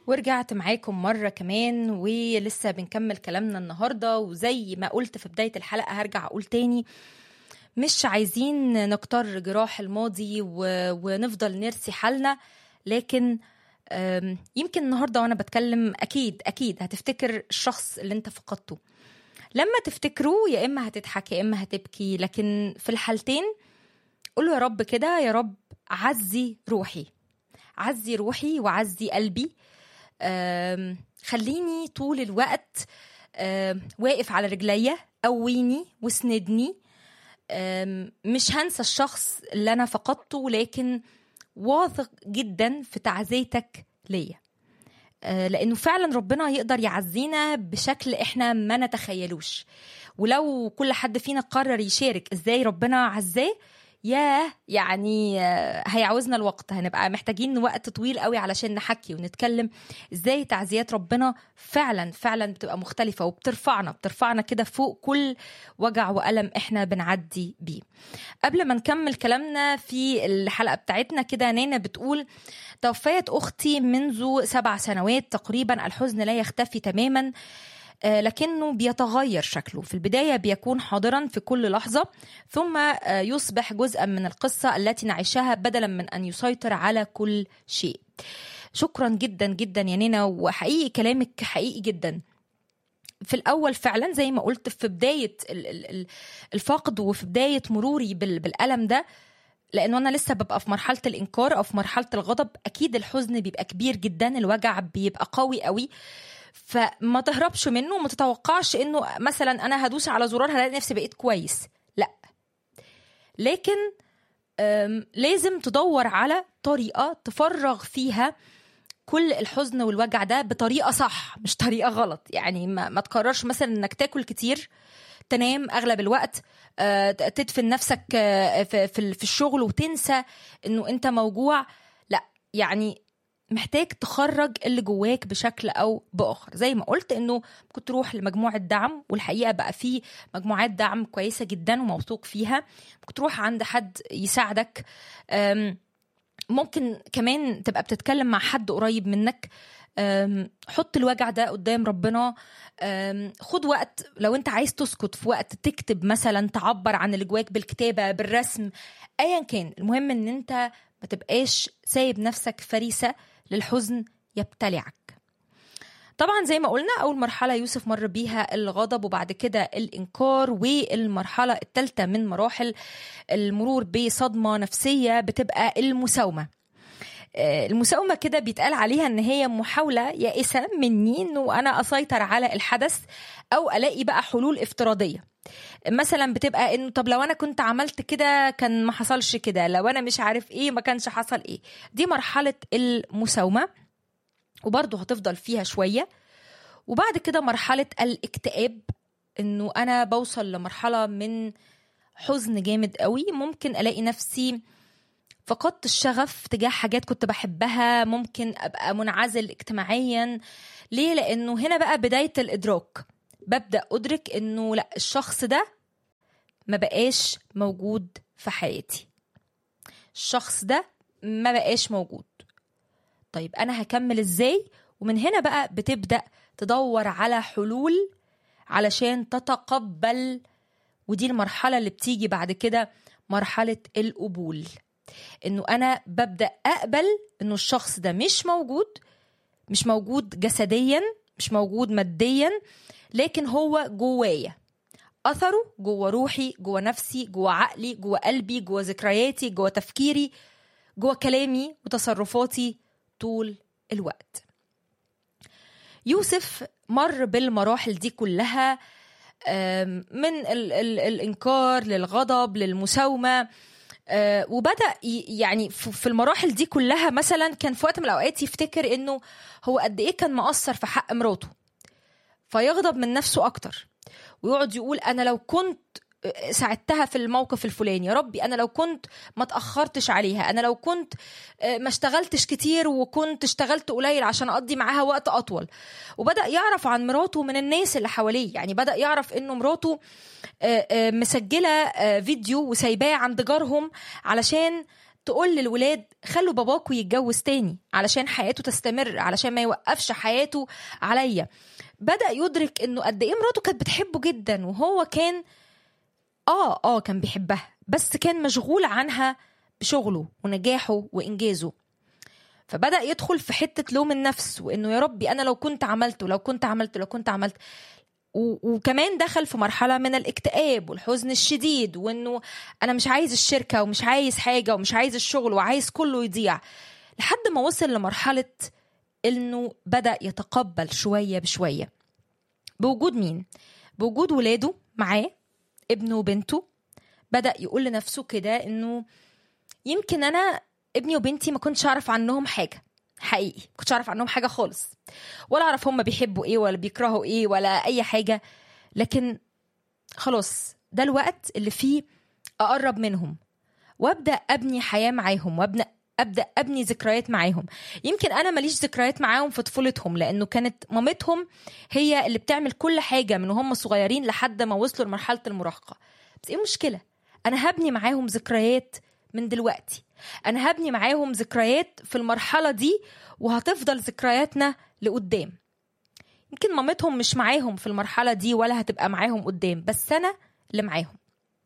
ورجعت معاكم مرة كمان ولسه بنكمل كلامنا النهاردة وزي ما قلت في بداية الحلقة هرجع أقول تاني مش عايزين نكتر جراح الماضي و... ونفضل نرسي حالنا لكن أم، يمكن النهارده وانا بتكلم اكيد اكيد هتفتكر الشخص اللي انت فقدته لما تفتكره يا اما هتضحك يا اما هتبكي لكن في الحالتين قول له يا رب كده يا رب عزي روحي عزي روحي وعزي قلبي أم، خليني طول الوقت أم، واقف على رجليا قويني واسندني أم، مش هنسى الشخص اللي انا فقدته لكن واثق جدا في تعزيتك ليا آه، لانه فعلا ربنا يقدر يعزينا بشكل احنا ما نتخيلوش ولو كل حد فينا قرر يشارك ازاي ربنا عزاه ياه يعني آه، هيعوزنا الوقت هنبقى محتاجين وقت طويل قوي علشان نحكي ونتكلم ازاي تعزيات ربنا فعلا فعلا بتبقى مختلفة وبترفعنا بترفعنا كده فوق كل وجع وألم احنا بنعدي بيه قبل ما نكمل كلامنا في الحلقة بتاعتنا كده نانا بتقول توفيت أختي منذ سبع سنوات تقريبا الحزن لا يختفي تماما آه، لكنه بيتغير شكله في البداية بيكون حاضرا في كل لحظة ثم آه، يصبح جزءا من القصة التي نعيشها بدلا من أن يسيطر على كل شيء شكرا جدا جدا يا نينا وحقيقي كلامك حقيقي جدا في الاول فعلا زي ما قلت في بدايه ال- ال- ال- الفقد وفي بدايه مروري بال- بالالم ده لانه انا لسه ببقى في مرحله الانكار او في مرحله الغضب اكيد الحزن بيبقى كبير جدا الوجع بيبقى قوي قوي فما تهربش منه وما تتوقعش انه مثلا انا هدوس على زرار هلاقي نفسي بقيت كويس لا لكن أم، لازم تدور على طريقه تفرغ فيها كل الحزن والوجع ده بطريقه صح مش طريقه غلط يعني ما, ما تقررش مثلا انك تاكل كتير تنام اغلب الوقت آه، تدفن نفسك آه، في في في الشغل وتنسى انه انت موجوع لا يعني محتاج تخرج اللي جواك بشكل او باخر زي ما قلت انه ممكن تروح لمجموعه دعم والحقيقه بقى في مجموعات دعم كويسه جدا وموثوق فيها ممكن تروح عند حد يساعدك أم، ممكن كمان تبقى بتتكلم مع حد قريب منك أم، حط الوجع ده قدام ربنا أم، خد وقت لو انت عايز تسكت في وقت تكتب مثلا تعبر عن اللي جواك بالكتابة بالرسم ايا كان المهم ان انت ما تبقاش سايب نفسك فريسة للحزن يبتلعك طبعا زي ما قلنا اول مرحله يوسف مر بيها الغضب وبعد كده الانكار والمرحله الثالثه من مراحل المرور بصدمه نفسيه بتبقى المساومه آه، المساومة كده بيتقال عليها ان هي محاولة يائسة مني انه انا اسيطر على الحدث او الاقي بقى حلول افتراضية مثلا بتبقى انه طب لو انا كنت عملت كده كان ما حصلش كده لو انا مش عارف ايه ما كانش حصل ايه دي مرحلة المساومة وبرضه هتفضل فيها شوية وبعد كده مرحلة الاكتئاب انه انا بوصل لمرحلة من حزن جامد قوي ممكن الاقي نفسي فقدت الشغف تجاه حاجات كنت بحبها ممكن ابقى منعزل اجتماعيا ليه لانه هنا بقى بداية الادراك ببدأ ادرك انه لا الشخص ده ما بقاش موجود في حياتي الشخص ده ما بقاش موجود طيب انا هكمل ازاي ومن هنا بقى بتبدا تدور على حلول علشان تتقبل ودي المرحله اللي بتيجي بعد كده مرحله القبول انه انا ببدا اقبل انه الشخص ده مش موجود مش موجود جسديا مش موجود ماديا لكن هو جوايا اثره جوه روحي جوه نفسي جوه عقلي جوه قلبي جوه ذكرياتي جوه تفكيري جوه كلامي وتصرفاتي طول الوقت يوسف مر بالمراحل دي كلها آم، من ال ال الانكار للغضب للمساومه آه، وبدا ي- يعني ف- في المراحل دي كلها مثلا كان في وقت من الاوقات يفتكر انه هو قد ايه كان مقصر في حق مراته فيغضب من نفسه اكتر ويقعد يقول انا لو كنت ساعدتها في الموقف الفلاني يا ربي انا لو كنت ما تاخرتش عليها انا لو كنت آه، ما اشتغلتش كتير وكنت اشتغلت قليل عشان اقضي معاها وقت اطول وبدا يعرف عن مراته من الناس اللي حواليه يعني بدا يعرف انه مراته آه، آه، مسجله آه، فيديو وسايباه عند جارهم علشان تقول للولاد خلوا باباكوا يتجوز تاني علشان حياته تستمر علشان ما يوقفش حياته عليا بدأ يدرك انه قد ايه مراته كانت بتحبه جدا وهو كان اه اه كان بيحبها بس كان مشغول عنها بشغله ونجاحه وانجازه فبدأ يدخل في حتة لوم النفس وانه يا ربي انا لو كنت عملت ولو كنت عملت لو كنت عملت و- وكمان دخل في مرحلة من الاكتئاب والحزن الشديد وانه انا مش عايز الشركة ومش عايز حاجة ومش عايز الشغل وعايز كله يضيع لحد ما وصل لمرحلة انه بدأ يتقبل شوية بشوية بوجود مين؟ بوجود ولاده معاه ابنه وبنته بدأ يقول لنفسه كده انه يمكن انا ابني وبنتي ما كنتش اعرف عنهم حاجة حقيقي ما كنتش اعرف عنهم حاجة خالص ولا اعرف هم بيحبوا ايه ولا بيكرهوا ايه ولا اي حاجة لكن خلاص ده الوقت اللي فيه اقرب منهم وابدا ابني حياه معاهم وابدا ابدا ابني ذكريات معاهم يمكن انا ماليش ذكريات معاهم في طفولتهم لانه كانت مامتهم هي اللي بتعمل كل حاجه من هم صغيرين لحد ما وصلوا لمرحله المراهقه بس ايه المشكله انا هبني معاهم ذكريات من دلوقتي انا هبني معاهم ذكريات في المرحله دي وهتفضل ذكرياتنا لقدام يمكن مامتهم مش معاهم في المرحله دي ولا هتبقى معاهم قدام بس انا اللي معاهم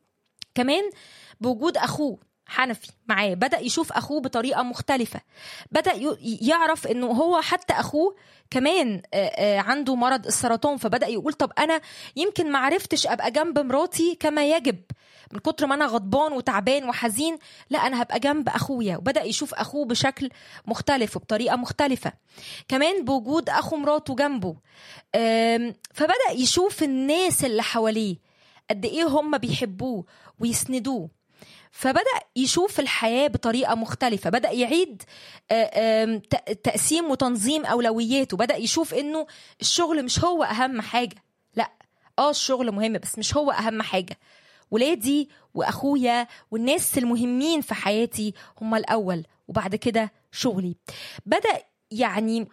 كمان بوجود اخوه حنفي معاه بدا يشوف اخوه بطريقه مختلفه بدا ي- يعرف انه هو حتى اخوه كمان آه، آه، عنده مرض السرطان فبدا يقول طب انا يمكن ما عرفتش ابقى جنب مراتي كما يجب من كتر ما انا غضبان وتعبان وحزين لا انا هبقى جنب اخويا وبدا يشوف اخوه بشكل مختلف وبطريقه مختلفه كمان بوجود اخو مراته جنبه آم، فبدا يشوف الناس اللي حواليه قد ايه هم بيحبوه ويسندوه فبدا يشوف الحياه بطريقه مختلفه بدا يعيد آه، آم، ت- تقسيم وتنظيم اولوياته بدا يشوف انه الشغل مش هو اهم حاجه لا اه الشغل مهم بس مش هو اهم حاجه ولادي واخويا والناس المهمين في حياتي هم الاول وبعد كده شغلي بدا يعني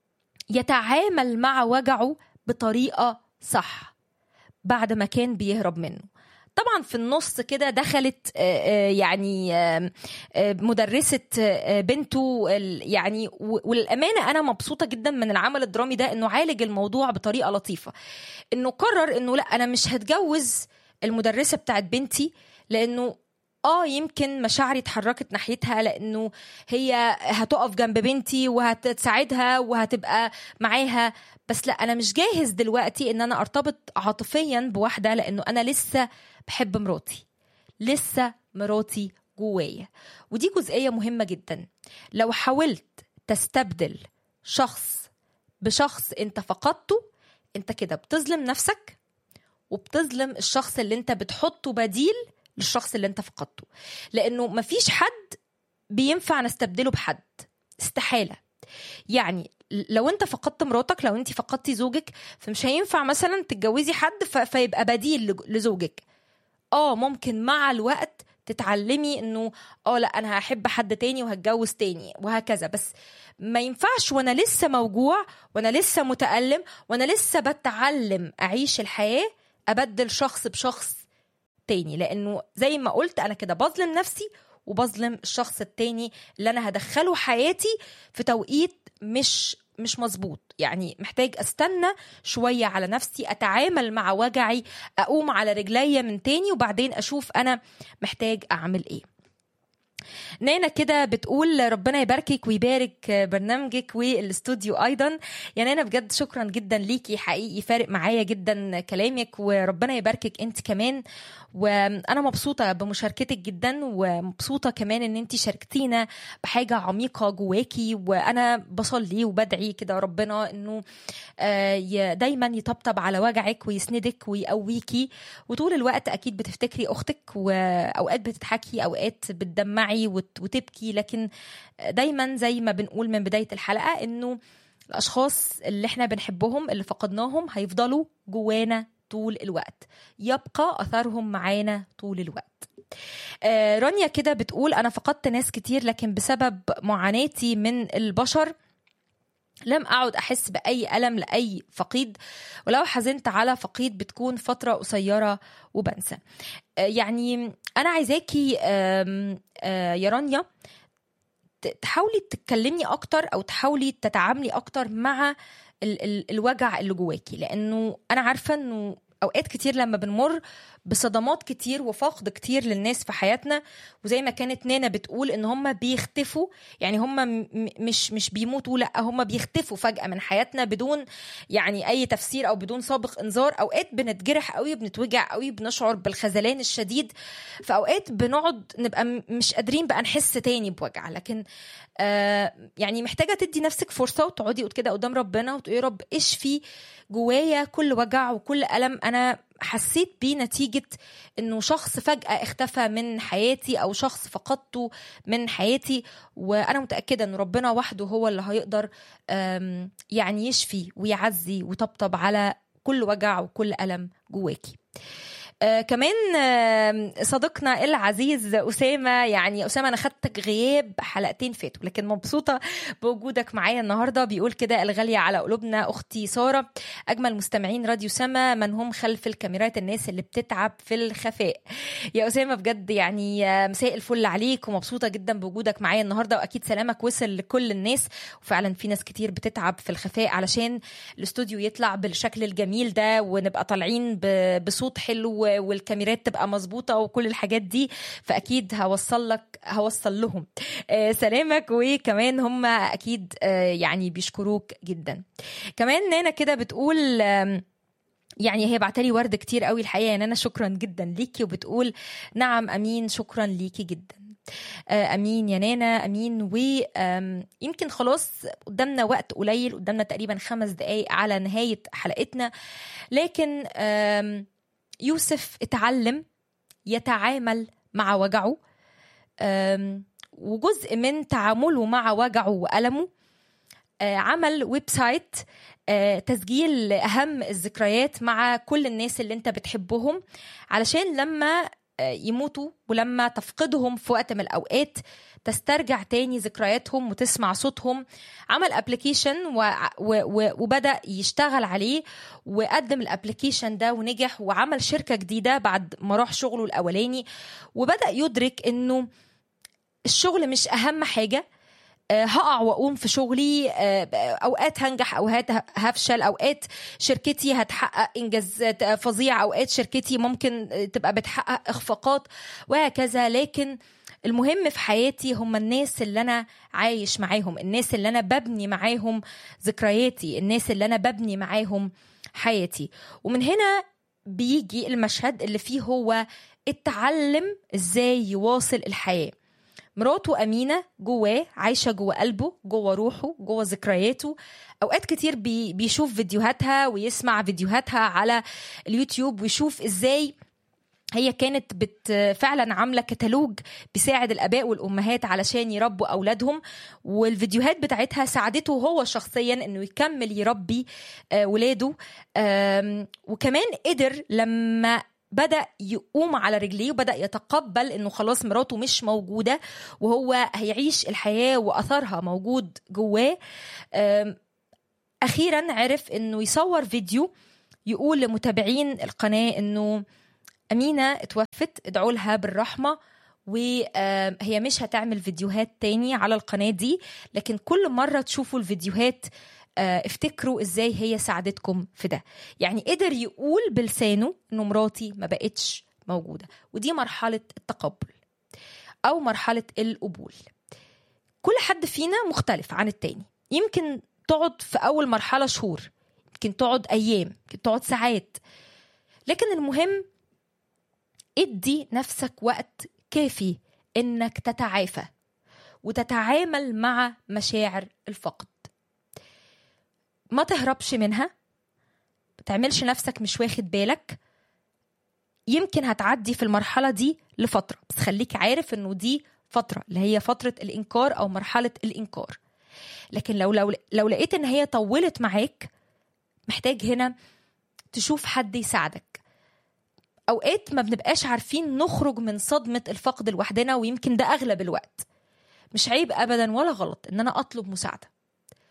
يتعامل مع وجعه بطريقه صح بعد ما كان بيهرب منه طبعا في النص كده دخلت آه، آه، يعني آه، آه، مدرسة آه، بنته ال- يعني و- وللأمانة أنا مبسوطة جدا من العمل الدرامي ده إنه عالج الموضوع بطريقة لطيفة إنه قرر إنه لا أنا مش هتجوز المدرسة بتاعت بنتي لأنه اه يمكن مشاعري اتحركت ناحيتها لانه هي هتقف جنب بنتي وهتساعدها وهتبقى معاها بس لا انا مش جاهز دلوقتي ان انا ارتبط عاطفيا بواحده لانه انا لسه بحب مراتي لسه مراتي جوايا ودي جزئيه مهمه جدا لو حاولت تستبدل شخص بشخص انت فقدته انت كده بتظلم نفسك وبتظلم الشخص اللي انت بتحطه بديل للشخص اللي انت فقدته لانه مفيش حد بينفع نستبدله بحد استحاله يعني لو انت فقدت مراتك لو انت فقدتي زوجك فمش هينفع مثلا تتجوزي حد ف... فيبقى بديل لج- لزوجك اه ممكن مع الوقت تتعلمي انه اه لا انا هحب حد تاني وهتجوز تاني وهكذا بس ما ينفعش وانا لسه موجوع وانا لسه متألم وانا لسه بتعلم اعيش الحياة ابدل شخص بشخص تاني لانه زي ما قلت انا كده بظلم نفسي وبظلم الشخص التاني اللي انا هدخله حياتي في توقيت مش مش مظبوط يعني محتاج استنى شوية على نفسي اتعامل مع وجعي اقوم على رجليا من تاني وبعدين اشوف انا محتاج اعمل ايه نانا كده بتقول ربنا يباركك ويبارك برنامجك والاستوديو ايضا يا نانا بجد شكرا جدا ليكي حقيقي فارق معايا جدا كلامك وربنا يباركك انت كمان وانا مبسوطه بمشاركتك جدا ومبسوطه كمان ان انت شاركتينا بحاجه عميقه جواكي وانا بصلي وبدعي كده ربنا انه آه، ي- دايما يطبطب على وجعك ويسندك ويقويكي وطول الوقت اكيد بتفتكري اختك واوقات بتضحكي اوقات بتدمعي وت- وتبكي لكن دايما زي ما بنقول من بدايه الحلقه انه الاشخاص اللي احنا بنحبهم اللي فقدناهم هيفضلوا جوانا طول الوقت يبقى اثرهم معانا طول الوقت آه، رانيا كده بتقول انا فقدت ناس كتير لكن بسبب معاناتي من البشر لم أعد أحس بأي ألم لأي فقيد ولو حزنت على فقيد بتكون فترة قصيرة وبنسى آه، يعني أنا عايزاكي آم، آه، يا رانيا ت- تحاولي تتكلمي أكتر أو تحاولي تتعاملي أكتر مع ال- ال- الوجع اللي جواكي لأنه أنا عارفة أنه أوقات كتير لما بنمر بصدمات كتير وفقد كتير للناس في حياتنا وزي ما كانت نانا بتقول ان هم بيختفوا يعني هم م- م- مش مش بيموتوا لا هم بيختفوا فجأة من حياتنا بدون يعني اي تفسير او بدون سابق انذار اوقات بنتجرح قوي بنتوجع قوي بنشعر بالخذلان الشديد في اوقات بنقعد نبقى م- مش قادرين بقى نحس تاني بوجع لكن آه يعني محتاجه تدي نفسك فرصه وتقعدي كده قدام ربنا وتقولي يا رب اشفي جوايا كل وجع وكل الم انا حسيت بيه نتيجه انه شخص فجاه اختفى من حياتي او شخص فقدته من حياتي وانا متاكده ان ربنا وحده هو اللي هيقدر آم، يعني يشفي ويعزي ويطبطب على كل وجع وكل الم جواكي آه كمان آه صديقنا العزيز أسامة يعني أسامة أنا خدتك غياب حلقتين فاتوا لكن مبسوطة بوجودك معايا النهاردة بيقول كده الغالية على قلوبنا أختي سارة أجمل مستمعين راديو سما من هم خلف الكاميرات الناس اللي بتتعب في الخفاء يا أسامة بجد يعني آه، مساء الفل عليك ومبسوطة جدا بوجودك معايا النهاردة وأكيد سلامك وصل لكل الناس وفعلا في ناس كتير بتتعب في الخفاء علشان الاستوديو يطلع بالشكل الجميل ده ونبقى طالعين ب- بصوت حلو والكاميرات تبقى مظبوطه وكل الحاجات دي فاكيد هوصل لك هوصل لهم آه، سلامك وكمان هم اكيد آه، يعني بيشكروك جدا كمان نانا كده بتقول آم، يعني هي بعتلي ورد كتير قوي الحقيقه يعني انا شكرا جدا ليكي وبتقول نعم امين شكرا ليكي جدا آه، امين يا نانا امين ويمكن خلاص قدامنا وقت قليل قدامنا تقريبا خمس دقايق على نهايه حلقتنا لكن آم، يوسف اتعلم يتعامل مع وجعه آم، وجزء من تعامله مع وجعه وألمه آه، عمل ويب سايت آه، تسجيل أهم الذكريات مع كل الناس اللي انت بتحبهم علشان لما آه، يموتوا ولما تفقدهم في وقت من الأوقات تسترجع تاني ذكرياتهم وتسمع صوتهم عمل ابلكيشن و... و... و... وبدأ يشتغل عليه وقدم الابلكيشن ده ونجح وعمل شركة جديدة بعد ما راح شغله الأولاني وبدأ يدرك إنه الشغل مش أهم حاجة آه، هقع واقوم في شغلي آه، اوقات هنجح اوقات هفشل اوقات شركتي هتحقق انجازات فظيع اوقات شركتي ممكن آه، تبقى بتحقق اخفاقات وهكذا لكن المهم في حياتي هم الناس اللي انا عايش معاهم الناس اللي انا ببني معاهم ذكرياتي الناس اللي انا ببني معاهم حياتي ومن هنا بيجي المشهد اللي فيه هو اتعلم ازاي يواصل الحياه مراته أمينة جواه عايشة جوه قلبه جوه روحه جوه ذكرياته أوقات كتير بي بيشوف فيديوهاتها ويسمع فيديوهاتها على اليوتيوب ويشوف إزاي هي كانت بت فعلا عامله كتالوج بيساعد الاباء والامهات علشان يربوا اولادهم والفيديوهات بتاعتها ساعدته هو شخصيا انه يكمل يربي آه، ولاده آم، وكمان قدر لما بدا يقوم على رجليه وبدا يتقبل انه خلاص مراته مش موجوده وهو هيعيش الحياه واثرها موجود جواه آم، اخيرا عرف انه يصور فيديو يقول لمتابعين القناه انه أمينة اتوفت ادعوا لها بالرحمة وهي مش هتعمل فيديوهات تاني على القناة دي لكن كل مرة تشوفوا الفيديوهات آه، افتكروا ازاي هي ساعدتكم في ده يعني قدر يقول بلسانه انه مراتي ما بقتش موجودة ودي مرحلة التقبل او مرحلة القبول كل حد فينا مختلف عن التاني يمكن تقعد في اول مرحلة شهور يمكن تقعد ايام يمكن تقعد ساعات لكن المهم ادي نفسك وقت كافي انك تتعافى وتتعامل مع مشاعر الفقد ما تهربش منها ما تعملش نفسك مش واخد بالك يمكن هتعدي في المرحلة دي لفترة بس خليك عارف انه دي فترة اللي هي فترة الإنكار أو مرحلة الإنكار لكن لو لو لو لقيت ان هي طولت معاك محتاج هنا تشوف حد يساعدك اوقات ما بنبقاش عارفين نخرج من صدمه الفقد لوحدنا ويمكن ده اغلب الوقت مش عيب ابدا ولا غلط ان انا اطلب مساعده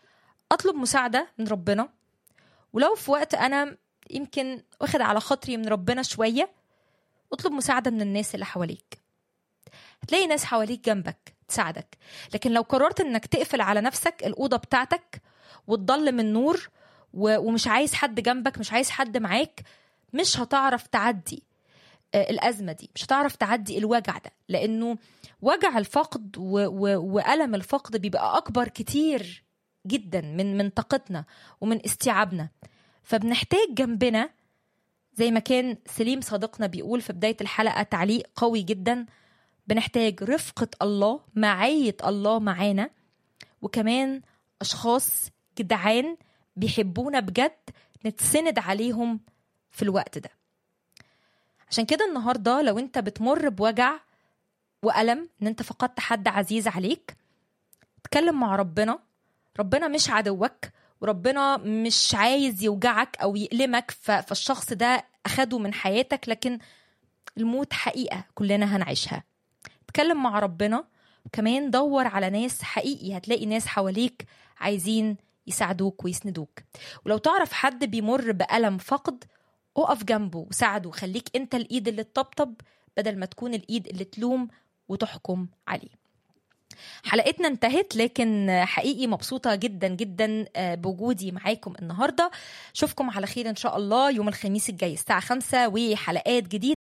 اطلب مساعده من ربنا ولو في وقت انا يمكن واخد على خاطري من ربنا شويه اطلب مساعده من الناس اللي حواليك هتلاقي ناس حواليك جنبك تساعدك لكن لو قررت انك تقفل على نفسك الاوضه بتاعتك وتضلم النور و- ومش عايز حد جنبك مش عايز حد معاك مش هتعرف تعدي آه، الازمه دي مش هتعرف تعدي الوجع ده لانه وجع الفقد و... و... والم الفقد بيبقى اكبر كتير جدا من من طاقتنا ومن استيعابنا فبنحتاج جنبنا زي ما كان سليم صديقنا بيقول في بدايه الحلقه تعليق قوي جدا بنحتاج رفقه الله معيه الله معانا وكمان اشخاص جدعان بيحبونا بجد نتسند عليهم في الوقت ده عشان كده النهارده لو انت بتمر بوجع والم ان انت فقدت حد عزيز عليك اتكلم مع ربنا ربنا مش عدوك وربنا مش عايز يوجعك او يألمك ف- فالشخص ده اخده من حياتك لكن الموت حقيقه كلنا هنعيشها اتكلم مع ربنا وكمان دور على ناس حقيقي هتلاقي ناس حواليك عايزين يساعدوك ويسندوك ولو تعرف حد بيمر بألم فقد اقف جنبه وساعده خليك انت الايد اللي تطبطب بدل ما تكون الايد اللي تلوم وتحكم عليه حلقتنا انتهت لكن حقيقي مبسوطة جدا جدا بوجودي معاكم النهاردة اشوفكم على خير ان شاء الله يوم الخميس الجاي الساعة 5 وحلقات جديدة